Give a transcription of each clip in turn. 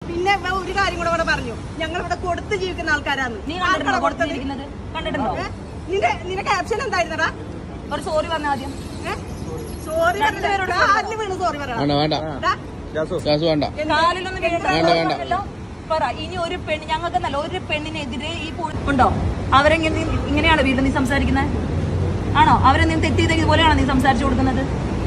പിന്നെ ഇവൻ ഒരു കാര്യം കൂടെ ഇവിടെ പറഞ്ഞു ഞങ്ങൾ ഇവിടെ കൊടുത്ത് ജീവിക്കുന്ന ആൾക്കാരാന്ന് നീ ആർക്കാണ് കണ്ടിട്ടുണ്ടോ കൊടുത്തത് കൊടുത്തിരിക്കുന്നത് കണ്ടിട്ടുണ്ടോ ഏ? നിന്റെ നിന്റെ ക്യാപ്ഷൻ എന്തായിരുന്നടാ ഒരു സോറി പറഞ്ഞ ആദ്യം സോറി രണ്ടുപേരോട് കാലിന് വീണ് സോറി പറയണം വേണ്ട വേണ്ട ടാ, ജാസു വേണ്ട കാലിലൊന്നും വേണ്ട, വേണ്ട. വീഴണ്ടല്ലോ പറ ഇനി ഒരു പെണ്ണ് ഞങ്ങൾക്ക് നല്ല ഒരു പെണ്ണിനെതിരെ ഈ പു- ഉണ്ടോ അവരെങ്ങനെ ഇങ്ങനെയാണോ വീട്ടിൽ നീ സംസാരിക്കുന്നത് ആണോ അവരെ നീ തെറ്റ് ചെയ്ത ഇതുപോലെയാണോ നീ സംസാരിച്ചു കൊടുക്കുന്നത്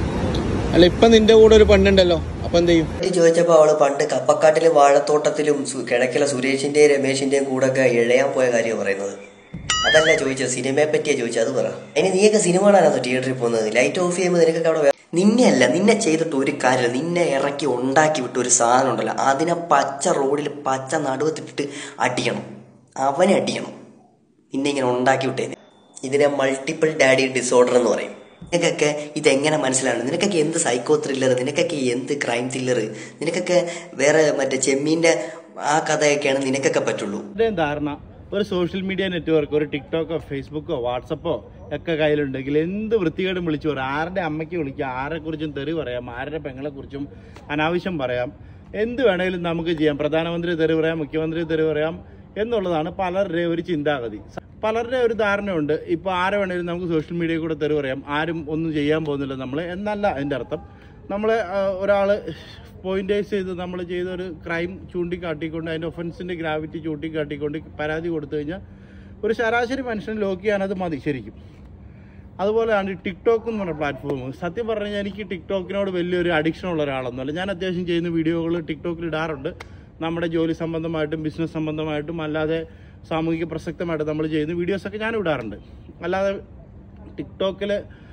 അല്ല ഇപ്പൊ നിന്റെ കൂടെ ഒരു പെണ്ണുണ്ടല്ലോ അപ്പൊ എന്ത് ചെയ്യും പറ്റി ചോദിച്ചപ്പോൾ അവള് പണ്ട് കപ്പക്കാട്ടിലും വാഴത്തോട്ടത്തിലും സു- കിഴക്കിലെ സുരേഷിന്റെയും രമേശിന്റെയും കൂടെ ഒക്കെ ഇഴയാൻ പോയ കാര്യം പറയുന്നത് അതല്ല ചോദിച്ചത് സിനിമയെ പറ്റിയാ ചോദിച്ചത് അത് പറ അതിന് നീയൊക്കെ സിനിമ കാണാനോ തിയേറ്ററിൽ പോകുന്നത് ലൈറ്റ് ഓഫ് ചെയ്യുമ്പോൾ നിനക്കൊക്കെ അവിടെ വേ- നിന്നെ അല്ല നിന്നെ ചെയ്തിട്ട് ഒരു കാര്യമില്ല നിന്നെ ഇറക്കി ഉണ്ടാക്കി വിട്ട ഒരു സാധനം ഉണ്ടല്ലോ അതിനെ പച്ച റോഡിൽ പച്ച നടുവത്തിട്ടിട്ട് അടിക്കണം അവനെ അടിക്കണം നിന്നെ ഇങ്ങനെ ഉണ്ടാക്കി വിട്ടേനെ ഇതിനെ മൾട്ടിപ്പിൾ ഡാഡി ഡിസോർഡർ എന്ന് പറയും നിനക്കൊക്കെ ഇതെങ്ങനെ മനസ്സിലാണ് നിനക്കൊക്കെ എന്ത് സൈക്കോ ത്രില്ലർ നിനക്കൊക്കെ എന്ത് ക്രൈം ത്രില്ലർ നിനക്കൊക്കെ വേറെ മറ്റേ ചെമ്മീന്റെ ആ കഥയൊക്കെയാണ് നിനക്കൊക്കെ പറ്റുള്ളൂ ഇത്രയും ധാരണ ഒരു സോഷ്യൽ മീഡിയ നെറ്റ്വർക്ക് ഒരു ടിക്ടോക്കോ ഫേസ്ബുക്കോ വാട്സപ്പോ ഒക്കെ കയ്യിലുണ്ടെങ്കിൽ എന്ത് വൃത്തികേടും വിളിച്ചു പറയാം ആരുടെ അമ്മയ്ക്ക് വിളിക്കാം ആരെ കുറിച്ചും തെറി പറയാം ആരുടെ പെങ്ങളെ കുറിച്ചും അനാവശ്യം പറയാം എന്ത് വേണേലും നമുക്ക് ചെയ്യാം പ്രധാനമന്ത്രി തെറി പറയാം മുഖ്യമന്ത്രി തെറി പറയാം എന്നുള്ളതാണ് പലരുടെ ഒരു ചിന്താഗതി പലരുടെ ഒരു ധാരണയുണ്ട് ഇപ്പൊ ആരെ വേണേലും നമുക്ക് സോഷ്യൽ മീഡിയയിൽ കൂടെ തെറി പറയാം ആരും ഒന്നും ചെയ്യാൻ പോകുന്നില്ല നമ്മൾ എന്നല്ല അതിന്റെ അർത്ഥം നമ്മളെ ആ, ഒരാള് പോയിന്റേഴ്സ് ചെയ്ത് നമ്മൾ ചെയ്ത ഒരു ക്രൈം ചൂണ്ടിക്കാട്ടിക്കൊണ്ട് അതിന്റെ ഒഫൻസിന്റെ ഗ്രാവിറ്റി ചൂണ്ടിക്കാട്ടിക്കൊണ്ട് പരാതി കൊടുത്തു കഴിഞ്ഞാൽ ഒരു ശരാശരി മനുഷ്യൻ ലോക്ക് ചെയ്യാൻ അത് മതി ശരിക്കും അതുപോലെയാണ് ഈ ടിക്ടോക്ക് എന്ന് പറഞ്ഞ പ്ലാറ്റ്ഫോം സത്യം പറഞ്ഞു കഴിഞ്ഞാൽ എനിക്ക് ടിക്ടോക്കിനോട് വലിയൊരു അഡിക്ഷൻ ഉള്ള ഒരാളൊന്നുമല്ല ഞാൻ അത്യാവശ്യം ചെയ്യുന്ന വീഡിയോകൾ ടിക്ടോക്കിൽ ഇടാറുണ്ട് നമ്മുടെ ജോലി സംബന്ധമായിട്ടും ബിസിനസ് സംബന്ധമായിട്ടും അല്ലാതെ സാമൂഹിക പ്രസക്തമായിട്ട് നമ്മൾ ചെയ്യുന്ന വീഡിയോസൊക്കെ ഞാൻ ഇടാറുണ്ട് അല്ലാതെ ടിക്ടോക്കിൽ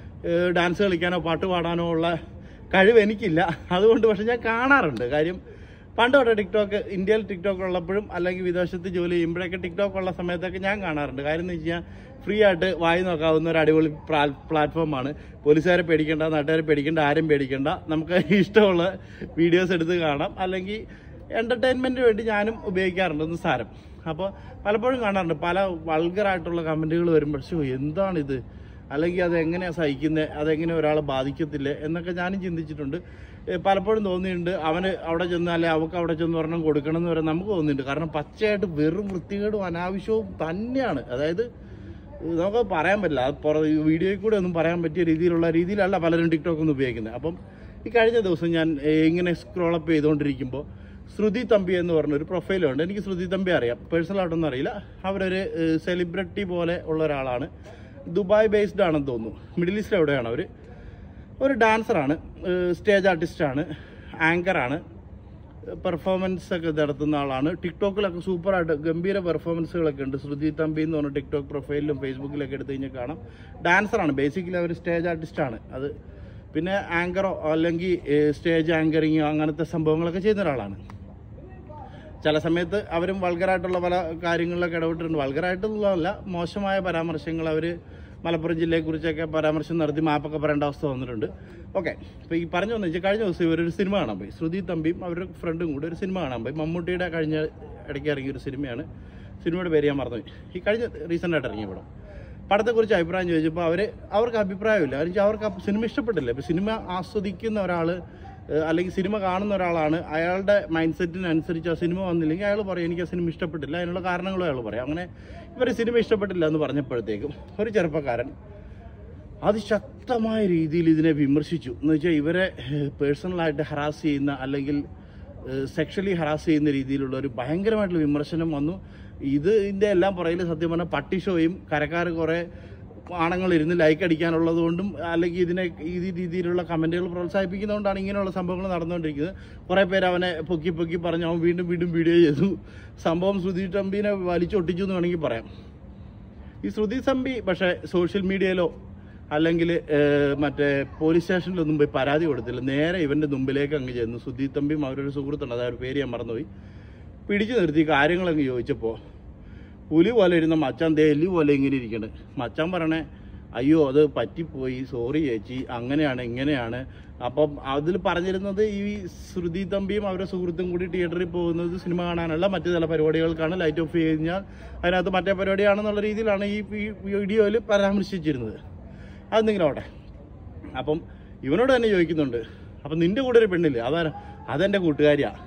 ഡാൻസ് കളിക്കാനോ പാട്ട് പാടാനോ ഉള്ള കഴിവ് എനിക്കില്ല അതുകൊണ്ട് പക്ഷെ ഞാൻ കാണാറുണ്ട് കാര്യം പണ്ട് തൊട്ട് ടിക്ടോക്ക് ഇന്ത്യയിൽ ടിക്ടോക്ക് ഉള്ളപ്പോഴും അല്ലെങ്കിൽ വിദേശത്ത് ജോലി ചെയ്യുമ്പോഴൊക്കെ ടിക്ടോക്ക് ഉള്ള സമയത്തൊക്കെ ഞാൻ കാണാറുണ്ട് കാര്യം എന്ന് വെച്ച് കഴിഞ്ഞാൽ ഫ്രീ ആയിട്ട് വായി നോക്കാവുന്ന ഒരു അടിപൊളി പ്ലാറ്റ്ഫോമാണ് പോലീസുകാരെ പേടിക്കേണ്ട നാട്ടുകാരെ പേടിക്കേണ്ട ആരും പേടിക്കേണ്ട നമുക്ക് ഇഷ്ടമുള്ള വീഡിയോസ് എടുത്ത് കാണാം അല്ലെങ്കിൽ എന്റർടൈൻമെന്റിന് വേണ്ടി ഞാനും ഉപയോഗിക്കാറുണ്ട് ഒന്ന് സാരം അപ്പോൾ പലപ്പോഴും കാണാറുണ്ട് പല വൾഗറായിട്ടുള്ള കമന്റുകൾ വരുമ്പോൾ "ശ്ശോ, എന്താണിത് അല്ലെങ്കിൽ അത് എങ്ങനെയാണ് സഹിക്കുന്നത് അതെങ്ങനെ ഒരാളെ ബാധിക്കത്തില്ലേ എന്നൊക്കെ ഞാനും ചിന്തിച്ചിട്ടുണ്ട് ഏ, പലപ്പോഴും തോന്നിയിട്ടുണ്ട് അവന് അവിടെ ചെന്ന് അല്ലെ അവൾക്ക് അവിടെ ചെന്ന് ഒരെണ്ണം കൊടുക്കണം എന്ന് വരെ നമുക്ക് തോന്നിയിട്ടുണ്ട് കാരണം പച്ചയായിട്ട് വെറും വൃത്തികേടും അനാവശ്യവും തന്നെയാണ് അതായത് നമുക്ക് പറയാൻ പറ്റില്ല അത് പുറ വീഡിയോയിൽ കൂടെ ഒന്നും പറയാൻ പറ്റിയ രീതിയിലുള്ള രീതിയിലല്ല പലരും ടിക്ടോക്ക് ഒന്നും ഉപയോഗിക്കുന്നത് അപ്പം ഈ കഴിഞ്ഞ ദിവസം ഞാൻ ഏ, ഇങ്ങനെ സ്ക്രോളപ്പ് ചെയ്തുകൊണ്ടിരിക്കുമ്പോൾ ശ്രുതി തമ്പി എന്ന് പറഞ്ഞൊരു പ്രൊഫൈലുണ്ട് എനിക്ക് ശ്രുതി തമ്പി അറിയാം പേഴ്സണലായിട്ടൊന്നും അറിയില്ല അവരൊരു സെലിബ്രിറ്റി പോലെ ഉള്ള ഒരാളാണ് ദുബായ് ബേസ്ഡ് ആണെന്ന് തോന്നുന്നു മിഡിൽ ഈസ്റ്റ് എവിടെയാണ് അവർ ഒരു ഡാൻസറാണ് സ്റ്റേജ് ആർട്ടിസ്റ്റാണ് ആങ്കറാണ് പെർഫോമൻസ് ഒക്കെ നടത്തുന്ന ആളാണ് ടിക്ടോക്കിലൊക്കെ സൂപ്പറായിട്ട് ഗംഭീര പെർഫോമൻസുകളൊക്കെ ഉണ്ട് ശ്രുതി തമ്പി എന്ന് പറഞ്ഞ ടിക്ടോക്ക് പ്രൊഫൈലിലും ഫേസ്ബുക്കിലൊക്കെ എടുത്തു കഴിഞ്ഞാൽ കാണാം ഡാൻസറാണ് ബേസിക്കലി അവർ സ്റ്റേജ് ആർട്ടിസ്റ്റാണ് അത് പിന്നെ ആങ്കറോ അല്ലെങ്കിൽ സ്റ്റേജ് ആങ്കറിങ്ങോ അങ്ങനത്തെ സംഭവങ്ങളൊക്കെ ചെയ്യുന്ന ഒരാളാണ് ചില സമയത്ത് അവരും വൾഗറായിട്ടുള്ള പല കാര്യങ്ങളിലൊക്കെ ഇടപെട്ടിട്ടുണ്ട് വൾഗറായിട്ടുള്ളതല്ല മോശമായ പരാമർശങ്ങൾ അവർ മലപ്പുറം ജില്ലയെക്കുറിച്ചൊക്കെ പരാമർശം നടത്തി മാപ്പൊക്കെ പറയേണ്ട അവസ്ഥ വന്നിട്ടുണ്ട് ഓക്കെ ഇപ്പോൾ ഈ പറഞ്ഞു വന്നു വെച്ചാൽ കഴിഞ്ഞ ദിവസം ഇവരൊരു സിനിമ കാണാൻ പോയി ശ്രുതി തമ്പിയും അവരുടെ ഫ്രണ്ടും കൂടെ ഒരു സിനിമ കാണാൻ പോയി മമ്മൂട്ടിയുടെ കഴിഞ്ഞ ഇടയ്ക്ക് ഇറങ്ങിയ ഒരു സിനിമയാണ് സിനിമയുടെ പേര് ഞാൻ മറന്നുപോയി ഈ കഴിഞ്ഞ റീസെൻ്റ് ആയിട്ട് ഇറങ്ങിയ പടം പടത്തെക്കുറിച്ച് അഭിപ്രായം ചോദിച്ചപ്പോൾ അവർ അവർക്ക് അഭിപ്രായമില്ല കാരണം വെച്ചാൽ അവർക്ക് ആ സിനിമ ഇഷ്ടപ്പെട്ടില്ല ഇപ്പോൾ സിനിമ ആസ്വദിക്കുന്ന ഒരാൾ അല്ലെങ്കിൽ സിനിമ കാണുന്ന ഒരാളാണ് അയാളുടെ മൈൻഡ് സെറ്റിനനുസരിച്ച് ആ സിനിമ വന്നില്ലെങ്കിൽ അയാൾ പറയും എനിക്ക് ആ സിനിമ ഇഷ്ടപ്പെട്ടില്ല അതിനുള്ള കാരണങ്ങളും അയാൾ പറയും അങ്ങനെ ഇവർ സിനിമ ഇഷ്ടപ്പെട്ടില്ല എന്ന് പറഞ്ഞപ്പോഴത്തേക്കും ഒരു ചെറുപ്പക്കാരൻ അതിശക്തമായ രീതിയിൽ ഇതിനെ വിമർശിച്ചു എന്ന് വെച്ചാൽ ഇവരെ പേഴ്സണലായിട്ട് ഹറാസ് ചെയ്യുന്ന അല്ലെങ്കിൽ സെക്ഷലി ഹറാസ് ചെയ്യുന്ന രീതിയിലുള്ള ഒരു ഭയങ്കരമായിട്ടുള്ള വിമർശനം വന്നു ഇത് ഇതിൻ്റെ എല്ലാം പുറകിൽ സത്യം പറഞ്ഞാൽ പട്ടി ഷോയും കരക്കാർ കുറേ ആണുങ്ങൾ ഇരുന്ന് ലൈക്ക് അടിക്കാനുള്ളത് കൊണ്ടും അല്ലെങ്കിൽ ഇതിനെ ഈ രീതിയിലുള്ള കമൻറ്റുകൾ പ്രോത്സാഹിപ്പിക്കുന്നതുകൊണ്ടാണ് ഇങ്ങനെയുള്ള സംഭവങ്ങൾ നടന്നുകൊണ്ടിരിക്കുന്നത് കുറേ പേര് അവനെ പൊക്കി പൊക്കി പറഞ്ഞ് അവൻ വീണ്ടും വീണ്ടും വീഡിയോ ചെയ്തു സംഭവം ശ്രുതി ടംബിനെ വലിച്ചൊട്ടിച്ചു എന്ന് വേണമെങ്കിൽ പറയാം ഈ ശ്രുതി തമ്പി പക്ഷേ സോഷ്യൽ മീഡിയയിലോ അല്ലെങ്കിൽ മറ്റേ പോലീസ് സ്റ്റേഷനിലൊന്നും പോയി പരാതി കൊടുത്തില്ല നേരെ ഇവന്റെ മുമ്പിലേക്ക് അങ്ങ് ചെന്നു ശ്രുതി തമ്പിയും അവരൊരു സുഹൃത്തുണ്ട് അതായത് പേര് ഞാൻ മറന്നുപോയി പിടിച്ചു നിർത്തി കാര്യങ്ങളങ്ങ് ചോദിച്ചപ്പോൾ പുലി പോലെ ഇരുന്ന മച്ചാൻ ദേ എല്ലി പോലെ ഇങ്ങനെ ഇരിക്കണ് മച്ചാൻ പറയണേ അയ്യോ അത് പറ്റിപ്പോയി സോറി ചേച്ചി അങ്ങനെയാണ് ഇങ്ങനെയാണ് അപ്പം അതിൽ പറഞ്ഞിരുന്നത് ഈ ശ്രുതി തമ്പിയും അവരുടെ സുഹൃത്തും കൂടി തിയേറ്ററിൽ പോകുന്നത് സിനിമ കാണാനല്ല മറ്റു ചില പരിപാടികൾക്കാണ് ലൈറ്റ് ഓഫ് കഴിഞ്ഞാൽ അതിനകത്ത് മറ്റേ പരിപാടിയാണെന്നുള്ള രീതിയിലാണ് ഈ ഈ വീഡിയോയിൽ പരാമർശിച്ചിരുന്നത് അതെന്തെങ്കിലും ആവട്ടെ അപ്പം ഇവനോട് തന്നെ ചോദിക്കുന്നുണ്ട് അപ്പം നിന്റെ കൂടെ ഒരു പെണ്ണില്ലേ അതാ അതെൻ്റെ കൂട്ടുകാരിയാ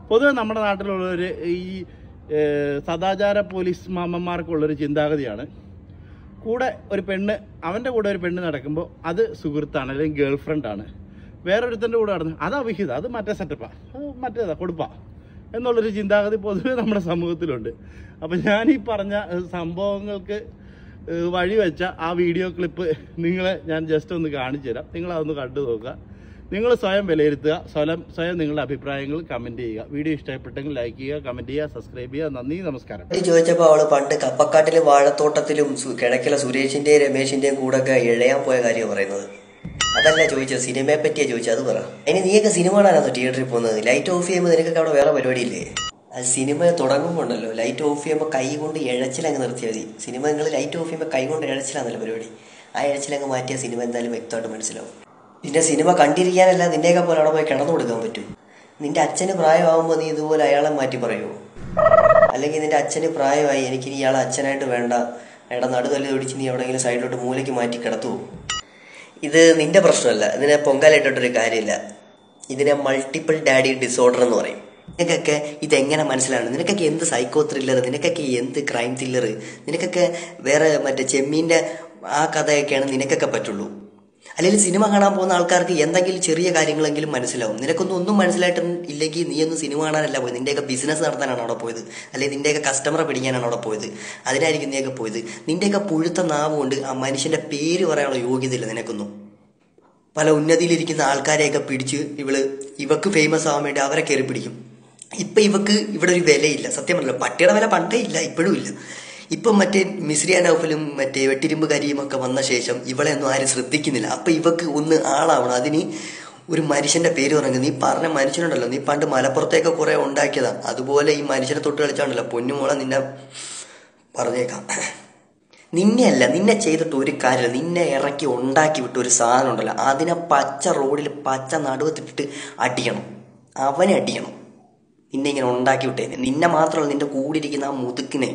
പൊതുവെ നമ്മുടെ നാട്ടിലുള്ളൊരു ഈ ഏഹ്, സദാചാര പോലീസ് മാമന്മാർക്കുള്ളൊരു ചിന്താഗതിയാണ് കൂടെ ഒരു പെണ്ണ് അവൻ്റെ കൂടെ ഒരു പെണ്ണ് നടക്കുമ്പോൾ അത് സുഹൃത്താണ് അല്ലെങ്കിൽ ഗേൾ ഫ്രണ്ടാണ് വേറൊരുത്തൻ്റെ കൂടെ നടന്ന് അത് അവിഹിതം അത് മറ്റേ സെറ്റപ്പാണ് അത് മറ്റേതാ കൊടുപ്പാ എന്നുള്ളൊരു ചിന്താഗതി പൊതുവെ നമ്മുടെ സമൂഹത്തിലുണ്ട് അപ്പം ഞാൻ ഈ പറഞ്ഞ ഏഹ്, സംഭവങ്ങൾക്ക് ഏഹ്, വഴിവെച്ച ആ വീഡിയോ ക്ലിപ്പ് നിങ്ങളെ ഞാൻ ജസ്റ്റ് ഒന്ന് കാണിച്ചു തരാം നിങ്ങൾ അതൊന്ന് കണ്ടു നോക്കുക നിങ്ങൾ സ്വയം വിലയിരുത്തുക സ്വയം സ്വയം നിങ്ങളുടെ അഭിപ്രായങ്ങൾ കമൻറ്റ് ചെയ്യുക വീഡിയോ ഇഷ്ടപ്പെട്ടെങ്കിൽ ലൈക്ക് ചെയ്യുക കമൻറ്റ് ചെയ്യുക സബ്സ്ക്രൈബ് ചെയ്യുക നന്ദി നമസ്കാരം പറ്റി ചോദിച്ചപ്പോൾ അവള് പണ്ട് കപ്പക്കാട്ടിലെ വാഴത്തോട്ടത്തിലും സു- കിഴക്കിലെ സുരേഷിന്റെയും രമേശിന്റെയും കൂടെ ഒക്കെ ഇഴയാൻ പോയ കാര്യം പറയുന്നത് അതല്ല ചോദിച്ചത് സിനിമയെ പറ്റിയാ ചോദിച്ചത് അത് പറ അതിന് നീയൊക്കെ സിനിമ കാണാനോ തിയേറ്ററിൽ പോകുന്നത് ലൈറ്റ് ഓഫ് ചെയ്യുമ്പോൾ നിനക്കൊക്കെ അവിടെ വേറെ പരിപാടിയില്ലേ അത് സിനിമ തുടങ്ങുമ്പോണ്ടല്ലോ ലൈറ്റ് ഓഫ് ചെയ്യുമ്പോൾ കൈ കൊണ്ട് ഇഴച്ചിലങ്ങ് നിർത്തിയാൽ മതി സിനിമ നിങ്ങൾ ലൈറ്റ് ഓഫ് ചെയ്യുമ്പോൾ കൈ കൊണ്ട് ഇഴച്ചിലാണല്ലോ പരിപാടി ആ ഇഴച്ചിലങ്ങ് മാറ്റിയ സിനിമ എന്തായാലും വ്യക്തമായിട്ട് മനസ്സിലാവും നിന്റെ സിനിമ കണ്ടിരിക്കാനല്ല നിന്നെയൊക്കെ പോലെ അവിടെ പോയി കിടന്നു കൊടുക്കാൻ പറ്റും നിന്റെ അച്ഛന് പ്രായമാകുമ്പോൾ നീ ഇതുപോലെ അയാളെ മാറ്റി പറയുമോ അല്ലെങ്കിൽ നിന്റെ അച്ഛന് പ്രായമായി എനിക്ക് ഇനി ഇയാളെ അച്ഛനായിട്ട് വേണ്ട അയാളുടെ നടുതല്ലി ഒടിച്ച് നീ എവിടെയെങ്കിലും സൈഡിലോട്ട് മൂലയ്ക്ക് മാറ്റി കിടത്തുവോ ഇത് നിന്റെ പ്രശ്നമല്ല ഇതിനെ പൊങ്കാലിട്ടിട്ടൊരു കാര്യമില്ല ഇതിനെ മൾട്ടിപ്പിൾ ഡാഡി ഡിസോർഡർ എന്ന് പറയും നിനക്കൊക്കെ ഇതെങ്ങനെ മനസ്സിലാണ് നിനക്കൊക്കെ എന്ത് സൈക്കോ ത്രില്ലർ നിനക്കൊക്കെ എന്ത് ക്രൈം ത്രില്ലർ നിനക്കൊക്കെ വേറെ മറ്റേ ചെമ്മീൻ്റെ ആ കഥയൊക്കെയാണ് നിനക്കൊക്കെ പറ്റുള്ളൂ അല്ലെങ്കിൽ സിനിമ കാണാൻ പോകുന്ന ആൾക്കാർക്ക് എന്തെങ്കിലും ചെറിയ കാര്യങ്ങളെങ്കിലും മനസ്സിലാവും നിനക്കൊന്നും ഒന്നും മനസ്സിലായിട്ട് ഇല്ലെങ്കിൽ നീ ഒന്നും സിനിമ കാണാനല്ല പോയത് നിന്റെയൊക്കെ ബിസിനസ് നടത്താനാണ് അവിടെ പോയത് അല്ലെങ്കിൽ നിന്റെയൊക്കെ കസ്റ്റമറെ പിടിക്കാനാണ് അവിടെ പോയത് അതിനായിരിക്കും നീയൊക്കെ പോയത് നിന്റെയൊക്കെ പുഴുത്ത നാവ് കൊണ്ട് ആ മനുഷ്യന്റെ പേര് പറയാനുള്ള യോഗ്യതയില്ല നിനക്കൊന്നും പല ഉന്നതിയിലിരിക്കുന്ന ആൾക്കാരെയൊക്കെ പിടിച്ച് ഇവള് ഇവക്ക് ഫേമസ് ആവാൻ വേണ്ടി അവരെ കയറി പിടിക്കും ഇപ്പൊ ഇവക്ക് ഇവിടെ ഒരു വിലയില്ല സത്യം പറഞ്ഞല്ലോ പട്ടിയുടെ വില പണ്ടേ ഇല്ല ഇപ്പോഴും ഇല്ല ഇപ്പം മറ്റേ മിസ്രിയ നൗഫലും മറ്റേ വെട്ടിരിമ്പ് കരിയും ഒക്കെ വന്ന ശേഷം ഇവളെ ഒന്നും ആരും ശ്രദ്ധിക്കുന്നില്ല അപ്പൊ ഇവക്ക് ഒന്ന് ആളാവണം അതിന് ഒരു മനുഷ്യന്റെ പേര് പറഞ്ഞു നീ പറഞ്ഞ മനുഷ്യനുണ്ടല്ലോ നീ പണ്ട് മലപ്പുറത്തേക്ക് കുറെ ഉണ്ടാക്കിയതാ അതുപോലെ ഈ മനുഷ്യനെ തൊട്ട് കളിച്ചാണല്ലോ പൊന്നുമോളെ നിന്നെ പറഞ്ഞേക്കാം നിന്നെയല്ല നിന്നെ ചെയ്തിട്ട് ഒരു കാര്യമില്ല നിന്നെ ഇറക്കി ഉണ്ടാക്കി വിട്ട ഒരു സാധനം ഉണ്ടല്ലോ അതിനെ പച്ച റോഡിൽ പച്ച നടുവത്തിട്ടിട്ട് അടിക്കണം അവനെ അടിക്കണം നിന്നെ ഇങ്ങനെ ഉണ്ടാക്കി വിട്ടേ നിന്നെ മാത്രമല്ല നിന്റെ കൂടെ ഇരിക്കുന്ന ആ മുതുക്കിനെ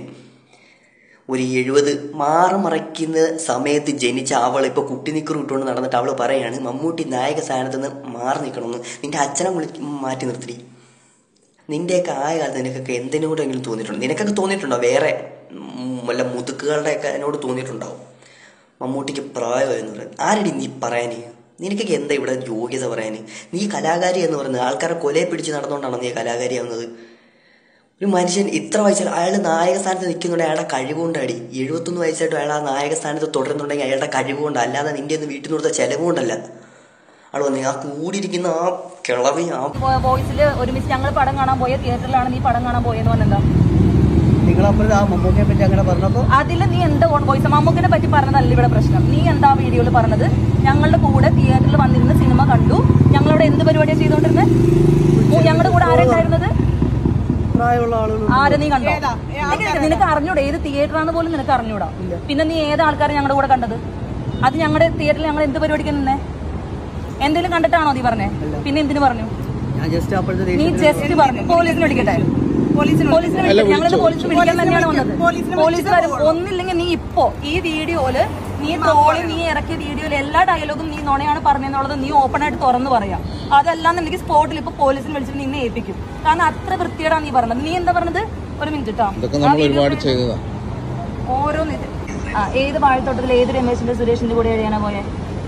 ഒരു എഴുപത് മാറുമറയ്ക്കുന്ന സമയത്ത് ജനിച്ച അവൾ ഇപ്പൊ കുട്ടി നിക്കർ ഇട്ടുകൊണ്ട് നടന്നിട്ട് അവൾ പറയാണ് മമ്മൂട്ടി നായക സ്ഥാനത്ത് നിന്ന് മാറി നിൽക്കണമെന്ന് നിന്റെ അച്ഛനെ വിളി മാറ്റി നിർത്തി നിന്റെയൊക്കെ ആയ കാലത്ത് നിനക്കൊക്കെ എന്തിനോടെങ്കിലും തോന്നിയിട്ടുണ്ടോ നിനക്കൊക്കെ തോന്നിയിട്ടുണ്ടോ വേറെ ഉം, വല്ല മുതുക്കുകളുടെയൊക്കെ എന്നോട് തോന്നിയിട്ടുണ്ടാവും മമ്മൂട്ടിക്ക് പ്രായമായെന്ന് പറയാൻ ആരടി നീ പറയാന് നിനക്കൊക്കെ എന്താ ഇവിടെ യോഗ്യത പറയാന് നീ കലാകാരി എന്ന് പറയുന്നത് ആൾക്കാരെ കൊലയെ പിടിച്ച് നടന്നുകൊണ്ടാണോ നീ കലാകാരിയാവുന്നത് ഒരു മനുഷ്യൻ ഇത്ര വയസ്സിൽ അയാൾ നായക സ്ഥാനത്ത് നിൽക്കുന്നുണ്ടെങ്കിൽ അയാളുടെ കഴിവുകൊണ്ടടി എഴുപത്തൊന്ന് വയസ്സായിട്ട് അയാൾ ആ നായക സ്ഥാനത്ത് തുടരുന്നുണ്ടെങ്കിൽ അയാളുടെ കഴിവുകൊണ്ട് അല്ലാതെ നിന്റെ ഒന്ന് വീട്ടിൽ നിന്ന് കൊടുത്ത ചെലവ് കൊണ്ടല്ല ആൾ വന്നു ആ കൂടിയിരിക്കുന്ന ആ കിളവി ആ വോയിസിൽ ഒരുമിച്ച് ഞങ്ങൾ പടം കാണാൻ പോയ തിയേറ്ററിലാണ് നീ പടം കാണാൻ പോയെന്ന് പറഞ്ഞെന്താ നിങ്ങളപ്പോഴും ആ മമ്മൂക്കയെ പറ്റി അങ്ങനെ പറഞ്ഞപ്പോൾ അതിൽ നീ എന്താ ഓൺ വോയിസ് മമ്മൂക്കിനെ പറ്റി പറഞ്ഞതല്ല ഇവിടെ പ്രശ്നം നീ എന്താ വീഡിയോയിൽ പറഞ്ഞത് ഞങ്ങളുടെ കൂടെ തിയേറ്ററിൽ വന്നിരുന്ന് സിനിമ കണ്ടു ഞങ്ങളവിടെ എന്ത് പരിപാടിയാണ് ചെയ്തോണ്ടിരുന്നത് ഞങ്ങളുടെ കൂടെ ആരുണ്ടായിരുന്നത് പ്രായമുള്ള ആളുകൾ ആരെ നീ കണ്ടോ ഏതാ? ഏ നിനക്ക് നിനക്ക് അറിഞ്ഞൂടാ ഏത് തിയേറ്ററാന്ന് പോലും നിനക്ക് അറിഞ്ഞൂടാ പിന്നെ നീ ഏത് ആൾക്കാരെ ഞങ്ങളുടെ കൂടെ കണ്ടത് അത് ഞങ്ങളുടെ തിയേറ്ററിൽ ഞങ്ങൾ എന്ത് പരിപാടിക്ക് നിന്നേ എന്തെങ്കിലും കണ്ടിട്ടാണോ നീ പറഞ്ഞേ പിന്നെ എന്തിനു പറഞ്ഞു ഞാൻ ജസ്റ്റ് അപ്പോഴത്തെ നീ ദേഷ്യത്തിൽ ജസ്റ്റ് പറഞ്ഞു പോലീസിനെ വിളിക്കട്ടെ പോലീസിന് പോലീസിനെ വിളിക്കട്ടെ ഞങ്ങളത് പോലീസിനെ വിളിക്കാൻ തന്നെയാണ് വന്നത് പോലീസിനെ പോലീസ് വിളിച്ചിട്ട് വരും ഒന്നില്ലെങ്കിൽ നീ ഇപ്പോ ഈ വീഡിയോയില് നീ ട്രോളി നീ ഇറക്കിയ വീഡിയോയിൽ എല്ലാ ഡയലോഗും നീ നുണയാണ് പറഞ്ഞെന്നുള്ളത് നീ ഓപ്പൺ ആയിട്ട് തുറന്നു പറയാം അതല്ലാന്നുണ്ടെങ്കിൽ സ്പോട്ടിൽ ഇപ്പൊ പോലീസിനെ വിളിച്ചിട്ട് നിന്നെ ഏൽപ്പിക്കും കാരണം അത്ര വൃത്തിയോടാ നീ പറഞ്ഞത് നീ എന്താ പറഞ്ഞത് ഒരു മിനിറ്റ് കേട്ടോ ഇതൊക്കെ നമ്മൾ ഒരുപാട് ചെയ്തതാ ഓരോന്ന് ഇത് ആ ഏത് വാഴത്തോട്ടത്തിൽ ഏത് രമേശിന്റെ സുരേഷിന്റെ കൂടെ എഴുതാനാ പോയെ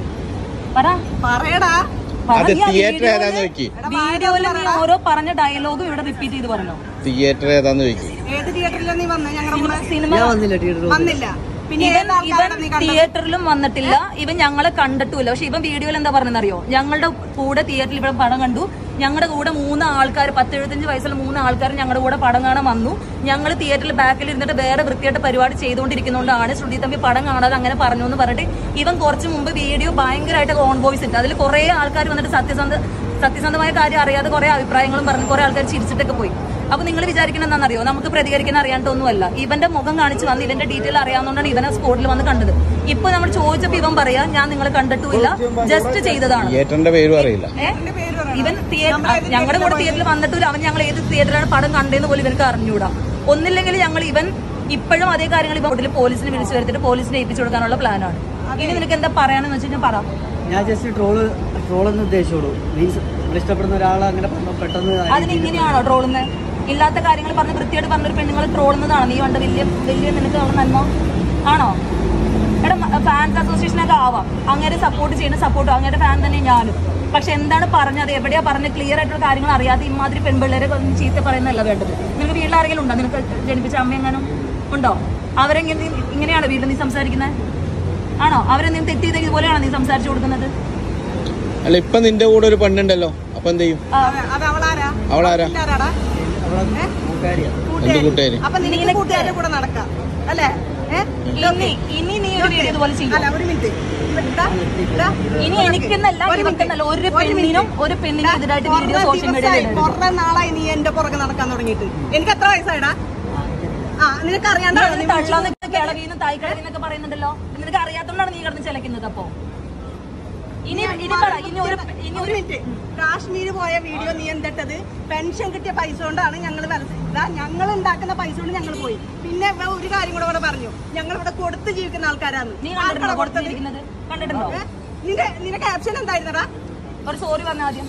പറ പറയടാ പറ, അത് നീ ആ തിയേറ്റർ വീഡിയോയില് ഏതാന്ന് വെക്ക് വീഡിയോയില് നീ ഓരോ പറഞ്ഞ ഡയലോഗും ഇവിടെ റിപ്പീറ്റ് ചെയ്ത് പറഞ്ഞു തിയേറ്റർ ഏതാന്ന് വെക്ക് ഏത് തിയേറ്ററിലാണ് നീ വന്നത് ഞങ്ങളുടെ കൂടെ സിനിമ ഞാൻ വന്നില്ല തിയേറ്ററിൽ വന്നില്ല പിന്നെ ഇവൻ ഏത് ആൾക്കാരാണ് ഇവൻ നീ കണ്ടത് തിയേറ്ററിലും വന്നിട്ടില്ല ഇവൻ ഞങ്ങളെ കണ്ടിട്ടില്ല പക്ഷെ ഇവൻ വീഡിയോയിൽ എന്താ പറഞ്ഞെന്നറിയോ ഞങ്ങളുടെ കൂടെ തിയേറ്ററിൽ ഇവിടെ പടം കണ്ടു ഞങ്ങളുടെ കൂടെ മൂന്ന് ആൾക്കാർ പത്ത് എഴുപത്തഞ്ച് വയസ്സുള്ള മൂന്ന് ആൾക്കാർ ഞങ്ങളുടെ കൂടെ പടം കാണാൻ വന്നു ഞങ്ങൾ തിയേറ്ററിൽ ബാക്കിൽ ഇരുന്നിട്ട് വേറെ വൃത്തിയായിട്ട് പരിപാടി ചെയ്തുകൊണ്ടിരിക്കുന്നതുകൊണ്ടാണ് ശ്രുതി തമ്പി പടം കാണാതെ അങ്ങനെ പറഞ്ഞു എന്ന് പറഞ്ഞിട്ട് ഇവൻ കുറച്ച് മുമ്പ് വീഡിയോ ഭയങ്കരമായിട്ട് ഓൺ വോയിസ് ഉണ്ട് അതിൽ കുറെ ആൾക്കാർ വന്നിട്ട് സത്യസന്ധ സത്യസന്ധമായ കാര്യം അറിയാതെ കുറെ അഭിപ്രായങ്ങളും പറഞ്ഞു കുറെ ആൾക്കാർ ചിരിച്ചിട്ടൊക്കെ പോയി അപ്പൊ നിങ്ങൾ വിചാരിക്കുന്ന എന്താണെന്നറിയോ നമുക്ക് പ്രതികരിക്കാൻ അറിയാണ്ടൊന്നുമല്ല ഇവന്റെ മുഖം കാണിച്ച് വന്ന് ഇവന്റെ ഡീറ്റെയിൽ അറിയാവുന്നതുകൊണ്ടാണ് ഇവനെ സ്പോട്ടിൽ വന്ന് കണ്ടത് ഇപ്പൊ നമ്മൾ ചോദിച്ചപ്പോ ഇവൻ പറയാ ഞാൻ നിങ്ങളെ കണ്ടിട്ടുമില്ല ജസ്റ്റ് ചെയ്തതാണ് തിയേറ്ററിന്റെ പേരും അറിയില്ല ഏ? ഇവൻ തിയേറ്റർ ഞങ്ങളുടെ കൂടെ തിയേറ്ററിൽ വന്നിട്ടില്ല അവൻ ഞങ്ങൾ ഏത് തിയേറ്ററിലാണ് പടം കണ്ടതെന്ന് പോലും ഇവനക്ക് അറിഞ്ഞൂടാ ഒന്നില്ലെങ്കിൽ ഞങ്ങൾ ഇവൻ ഇപ്പോഴും അതേ കാര്യങ്ങൾ ഇവൻ വീട്ടിൽ പോലീസിനെ വിളിച്ചു വരുത്തിട്ട് പോലീസിനെ ഏൽപ്പിച്ചു കൊടുക്കാനുള്ള പ്ലാനാണ് ഇനി നിനക്ക് എന്താ പറയാനെന്ന് വെച്ച് കഴിഞ്ഞാൽ പറ ഞാൻ ജസ്റ്റ് ട്രോള് ട്രോളെന്ന് ഉദ്ദേശിച്ചോളൂ മീൻസ് നമ്മൾ ഇഷ്ടപ്പെടുന്ന ഒരാൾ അങ്ങനെ പറഞ്ഞു പെട്ടെന്ന് ആ അതിന് രീതിയിൽ ഇങ്ങനെയാണോ ട്രോളുന്നത് ഇല്ലാത്ത കാര്യങ്ങൾ പറഞ്ഞ് വൃത്തിയായിട്ട് പറഞ്ഞൊരു പെണ്ണുങ്ങൾ ട്രോളുന്നതാണോ നീ കണ്ട വലിയ വലിയ നിനക്ക് അവിടെ നന്മ ആണോ എടാ ഫാൻസ് അസോസിയേഷനൊക്കെ ആവാം അങ്ങനെ സപ്പോർട്ട് ചെയ്യുന്ന സപ്പോർട്ട് അങ്ങനെ ഫാൻ തന്നെ ഞാനും പക്ഷെ എന്താണ് പറഞ്ഞത് എവിടെയാ പറഞ്ഞ ക്ലിയർ ആയിട്ടുള്ള കാര്യങ്ങൾ അറിയാതെ ഇമാതിരി പെൺപിള്ളേരെ ഒന്ന് ചീത്ത പറയുന്നതല്ല വേണ്ടത് നിനക്ക് വീട്ടിൽ ആരെങ്കിലും ഉണ്ടോ നിനക്ക് ജനിപ്പിച്ച അമ്മ എങ്ങാനും ഉണ്ടോ അവരെങ്ങനെ ഇങ്ങനെയാണോ വീട്ടിൽ നീ സംസാരിക്കുന്നത് ആണോ അവരെ നീ തെറ്റ് ചെയ്ത ഇതുപോലെയാണോ നീ സംസാരിച്ചു കൊടുക്കുന്നത് അല്ല ഇപ്പൊ നിന്റെ കൂടെ ഒരു പെണ്ണുണ്ടല്ലോ അപ്പൊ എന്ത് ചെയ്യും അത് അത് അവളാരാ അവളാരാ? ആരാടാ അവളെ കൂട്ടുകാരിയാണ് എന്ത് കൂട്ടുകാരി അപ്പൊ നിനക്ക് കൂട്ടുകാരുടെ കൂടെ നടക്കാം അല്ലേ ഏ? ഇനി ഇനി നീ ഒരു വീഡിയോ ഇതുപോലെ ചെയ്യും അല്ല ഒരു മിനിറ്റ് ഇതാ, ഇതാ. ഇനി എനിക്കെന്നല്ല ഒരു ഇവക്കെന്നല്ല ഒരു മിനിറ്റ്. പെണ്ണിനും ഒരു പെണ്ണിനും എതിരായിട്ട് കുറേ വീഡിയോ സോഷ്യൽ ദിവസമായി, മീഡിയയിൽ കുറേ നാളായി നീ എന്റെ പുറകെ നടക്കാൻ തുടങ്ങിയിട്ട് എനിക്ക് എത്ര വയസ്സായിടാ ആ നിനക്ക് അറിയാണ്ടാണോ നീ വിളിച്ചു തള്ളാന്നൊക്കെ കിളവീന്ന് തായ്ക്കളവീന്നൊക്കെ പറയുന്നുണ്ടല്ലോ നിനക്ക് അറിയാത്തോണ്ടാണ് നീ കിടന്ന് ചിലക്കുന്നത് അപ്പൊ ഇനി ഇനി പറ ഇനി ഒരു ഇനി ഒരു ഒരു മിനിറ്റ് കാശ്മീര് പോയ വീഡിയോ നീ എന്തിട്ടത് പെൻഷൻ കിട്ടിയ പൈസ കൊണ്ടാണ് ഞങ്ങൾ ഞങ്ങൾ ഉണ്ടാക്കുന്ന പൈസ കൊണ്ട് ഞങ്ങൾ പോയി പിന്നെ ഇവ ഒരു കാര്യം കൂടെ ഇവിടെ പറഞ്ഞു ഞങ്ങൾ ഇവിടെ കൊടുത്ത് ജീവിക്കുന്ന ആൾക്കാരാണ് നീ കണ്ടിട്ടുണ്ടോ കൊടുത്തിരിക്കുന്നത് കണ്ടിട്ടുണ്ടോ നിന്റെ നിന്റെ ക്യാപ്ഷൻ എന്തായിരുന്നടാ ഒരു സോറി പറഞ്ഞ ആദ്യം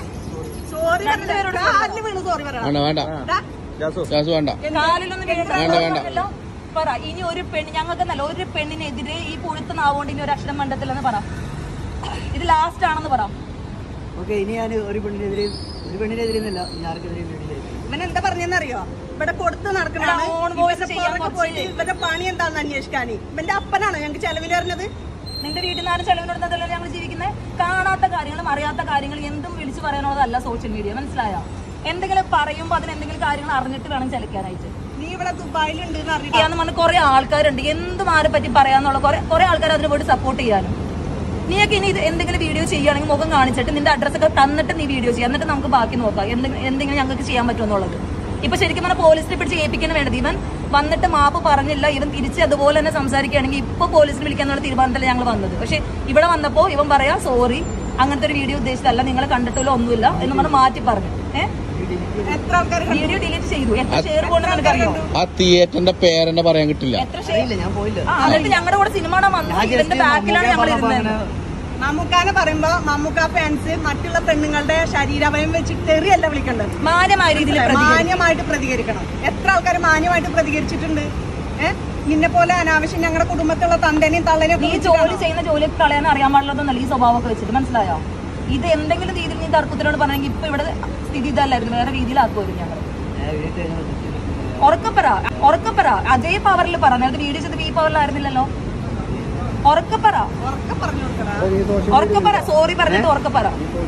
സോറി രണ്ടുപേരോട് കാലിന് വീണ് സോറി വേണ്ട പറയണം വേണ്ട ദാ, ജാസു വേണ്ട കാലിലൊന്നും വേണ്ട, വേണ്ട. വീഴണ്ടല്ലോ പറ ഇനി ഒരു പെണ്ണ് ഞങ്ങൾക്ക് നല്ല ഒരു പെണ്ണിനെതിരെ ഈ പുഴുത്ത നാവുകൊണ്ട് ഇനി ഒരു അക്ഷരം മണ്ടത്തില്ലെന്ന് പറ ഇത് ലാസ്റ്റ് ആണെന്ന് പറ ഓക്കെ ഇനി ഞാൻ ഒരു പെണ്ണിനെതിരെ ഒരു പെണ്ണിനെതിരെ എന്നല്ല ഞാൻ ആർക്കെതിരെ വീഡിയോ ചെയ്യും ഇവൻ എന്താ പറഞ്ഞെന്നറിയോ ഇവിടെ കൊടുത്ത് നടക്കണ എടാ, on voice ചെയ്യാൻ കുറച്ച് പോയിട്ട് ഇവന്റെ പണി എന്താന്ന് അന്വേഷിക്കാന് ഇവന്റെ അപ്പനാണോ ഞങ്ങൾക്ക് ചെലവിൽ വരുന്നത് നിന്റെ വീട്ടിൽ നിന്നാരും ചെലവിനോടുന്നതല്ല ഞങ്ങൾ ജീവിക്കുന്നത് കാണാത്ത കാര്യങ്ങളും അറിയാത്ത കാര്യങ്ങൾ എന്തും വിളിച്ചു പറയാനുള്ളതല്ല സോഷ്യൽ മീഡിയ മനസ്സിലായോ എന്തെങ്കിലും പറയുമ്പോൾ അതിന് എന്തെങ്കിലും കാര്യങ്ങൾ അറിഞ്ഞിട്ട് വേണം ചലിക്കാനായിട്ട് നീ ഇവിടെ ദുബായിലുണ്ട് എന്ന് അറിഞ്ഞിട്ട് ചെയ്യാന്ന് പറഞ്ഞ കുറെ ആൾക്കാരുണ്ട് എന്തും ആരെ പറ്റി പറയാന്നുള്ള കുറെ കുറെ ആൾക്കാർ അതിന് പോയിട്ട് സപ്പോർട്ട് ചെയ്യാനും നീയൊക്കെ ഇനി ഇത് എന്തെങ്കിലും വീഡിയോ ചെയ്യുകയാണെങ്കിൽ മുഖം കാണിച്ചിട്ട് നിന്റെ അഡ്രസ്സ് ഒക്കെ തന്നിട്ട് നീ വീഡിയോ ചെയ്യാം എന്നിട്ട് നമുക്ക് ബാക്കി നോക്കാം എന്തെങ്കിലും എന്തെങ്കിലും ഞങ്ങൾക്ക് ചെയ്യാൻ പറ്റുമെന്നുള്ളത് ഇപ്പൊ ശരിക്കും പറഞ്ഞാൽ പോലീസിനെ പിടിച്ച് ഏൽപ്പിക്കാൻ വേണ്ടത് ഇവൻ വന്നിട്ട് മാപ്പ് പറഞ്ഞില്ല ഇവൻ തിരിച്ച് അതുപോലെ തന്നെ സംസാരിക്കുകയാണെങ്കിൽ ഇപ്പൊ പോലീസിനെ വിളിക്കാന്നുള്ള തീരുമാനത്തിലാണ് ഞങ്ങൾ വന്നത് പക്ഷെ ഇവിടെ വന്നപ്പോ ഇവൻ പറയാ സോറി അങ്ങനത്തെ ഒരു വീഡിയോ ഉദ്ദേശിച്ചല്ല നിങ്ങളെ കണ്ടിട്ടില്ല ഒന്നുമില്ല എന്ന് പറഞ്ഞ് മാറ്റി പറഞ്ഞു ഏഹ് എത്ര ആൾക്കാർ വീഡിയോ ഡിലീറ്റ് ചെയ്തു എത്ര ഷെയർ കൊണ്ടെന്ന് എനിക്കറിയോ ആ തിയേറ്ററിന്റെ പേരെന്നെ പറയാൻ കിട്ടില്ല എത്ര ഷെയർ അറിയില്ല ഞാൻ പോയില്ല ആ എന്നിട്ട് ഞങ്ങളുടെ കൂടെ സിനിമ കാണാൻ വന്നു ഞാൻ ഇവന്റെ ജസ്റ്റ് ബാക്കിലാണ് ഞങ്ങൾ പറഞ്ഞപ്പോ ഇരുന്നത് അങ്ങനെ മമ്മൂക്കാനെ പറയുമ്പോ മമ്മൂക്ക ഫാൻസ് മറ്റുള്ള പെണ്ണുങ്ങളുടെ ശരീരവയം വെച്ച് തെറിയല്ല വിളിക്കേണ്ടത് മാന്യമായ രീതിയിൽ പ്രതികരിക്കും മാന്യമായിട്ട് പ്രതികരിക്കണം എത്ര ആൾക്കാർ മാന്യമായിട്ട് പ്രതികരിച്ചിട്ടുണ്ട് ഏഹ് നിന്നെ പോലെ അനാവശ്യം ഞങ്ങളുടെ കുടുംബത്തിലുള്ള തന്തനെയും തള്ളനെയും നീ ജോലി ചെയ്യുന്ന ജോലി കളയാൻ അറിയാൻ പാടില്ലാതെന്നല്ല ഈ സ്വഭാവമൊക്കെ വെച്ചിട്ട് മനസ്സിലായോ ഇത് എന്തെങ്കിലും രീതിയിൽ നീ തർക്കത്തിനോട് പറഞ്ഞെങ്കിൽ ഇപ്പൊ ഇവിടെ സ്ഥിതി ഇതല്ലായിരുന്നു വേറെ രീതിയിലാക്കുമായിരുന്നു ഞങ്ങൾ ഞാൻ വീട്ടിൽ കഴിഞ്ഞാൽ ഉറക്കപ്പറ ഉറക്കപ്പറ അതേ പവറിൽ പറ നേരത്തെ വീഡിയോ ചെയ്തത് ഈ പവറിലായിരുന്നില്ലല്ലോ ഉറക്കപ്പറ ഉറക്കെ പറഞ്ഞു കൊടുക്കടാ ഉറക്കപ്പറ സോറി പറഞ്ഞിട്ട് ഉറക്കപ്പറ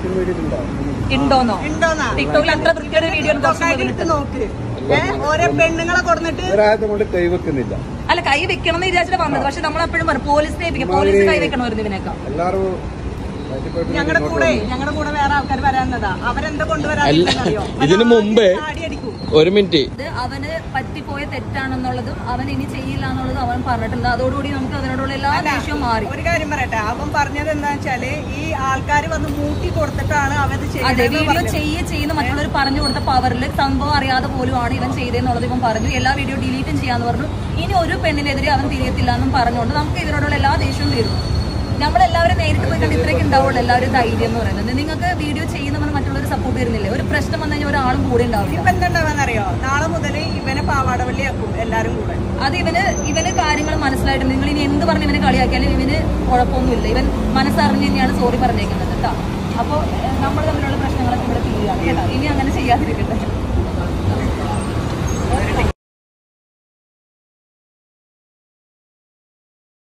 ഉണ്ടോന്നോ ഉണ്ടോന്നാ ടിക്ടോക്കിൽ അത്ര വൃത്തിയുടെ വീഡിയോ ടിക്ടോക്കായിട്ട് എടുത്ത് നോക്ക് ഏഹ് ഓരോ പെണ്ണുങ്ങളെ കൊടുത്തിട്ട് കൊണ്ട് കൈവെക്കുന്നില്ല അല്ല കൈ വെക്കണം എന്ന് വിചാരിച്ചിട്ട് വന്നത് പക്ഷെ നമ്മൾ എപ്പോഴും പറഞ്ഞു പോലീസിനെ ഏൽപ്പിക്കും പോലീസ് കൈ വെക്കണമായിരുന്നു ഇതിനേക്കാൾ എല്ലാരും ഞങ്ങളുടെ കൂടെ ഞങ്ങളുടെ കൂടെ വേറെ ആൾക്കാർ വരാന്നതാ അവരെന്താ കൊണ്ടുവരാറിയോ ഇതിനു മുമ്പേ അടിക്കും ഒരു മിനിറ്റ് ഇത് അവന് പറ്റിപ്പോയ തെറ്റാണെന്നുള്ളതും അവൻ ഇനി ചെയ്യില്ല എന്നുള്ളതും അവൻ പറഞ്ഞിട്ടുണ്ട് അതോടുകൂടി നമുക്ക് അതിനോടുള്ള എല്ലാ ദേഷ്യവും മാറി ഒരു കാര്യം പറയട്ടെ അവൻ പറഞ്ഞത് എന്താ വെച്ചാല് ഈ ആൾക്കാർ വന്ന് മൂട്ടി കൊടുത്തിട്ടാണ് അവത് അതെ ചെയ്യുന്നത് വീഡിയോ ചെയ്യ ചെയ്യുന്ന മറ്റുള്ളവർ പറഞ്ഞു കൊടുത്ത പവറിൽ സംഭവം അറിയാതെ പോലുമാണ് ഇവൻ ചെയ്തതെന്നുള്ളത് ഇവൻ പറഞ്ഞു എല്ലാ വീഡിയോ ഡിലീറ്റും ചെയ്യാന്ന് പറഞ്ഞു ഇനി ഒരു പെണ്ണിനെതിരെ അവൻ തിരിയത്തില്ല എന്നും പറഞ്ഞുകൊണ്ട് നമുക്ക് ഇതിനോടുള്ള എല്ലാ ദേഷ്യവും തീരും നമ്മളെല്ലാവരും നേരിട്ട് പോയി കണ്ട് ഇത്രയ്ക്ക് ഉണ്ടാവുള്ളൂ എല്ലാവരും ധൈര്യം എന്ന് പറയുന്നത് നിങ്ങൾക്ക് വീഡിയോ ചെയ്യുന്നവർ മറ്റുള്ളവർ സപ്പോർട്ട് ചെയ്യുന്നില്ലേ ഒരു പ്രശ്നം വന്നു കഴിഞ്ഞാൽ ഒരാളും കൂടെ ഉണ്ടാവില്ല ഇപ്പൊ എന്തുണ്ടാവാന്നറിയോ നാളെ മുതൽ ഇവനെ പാവാടവള്ളിയാക്കും എല്ലാരും കൂടെ അത് ഇവന് ഇവന് കാര്യങ്ങൾ മനസ്സിലായിട്ടുണ്ട് നിങ്ങൾ ഇനി എന്ത് പറഞ്ഞ് ഇവനെ കളിയാക്കിയാലും ഇവന് കുഴപ്പമൊന്നുമില്ല ഇവൻ മനസ്സറിഞ്ഞ് തന്നെയാണ് സോറി പറഞ്ഞേക്കുന്നത് കേട്ടോ അപ്പോൾ നമ്മൾ തമ്മിലുള്ള പ്രശ്നങ്ങളൊക്കെ ഇവിടെ തീരുകയാണ് കേട്ടോ ഇനി അങ്ങനെ ചെയ്യാതിരിക്കട്ടെ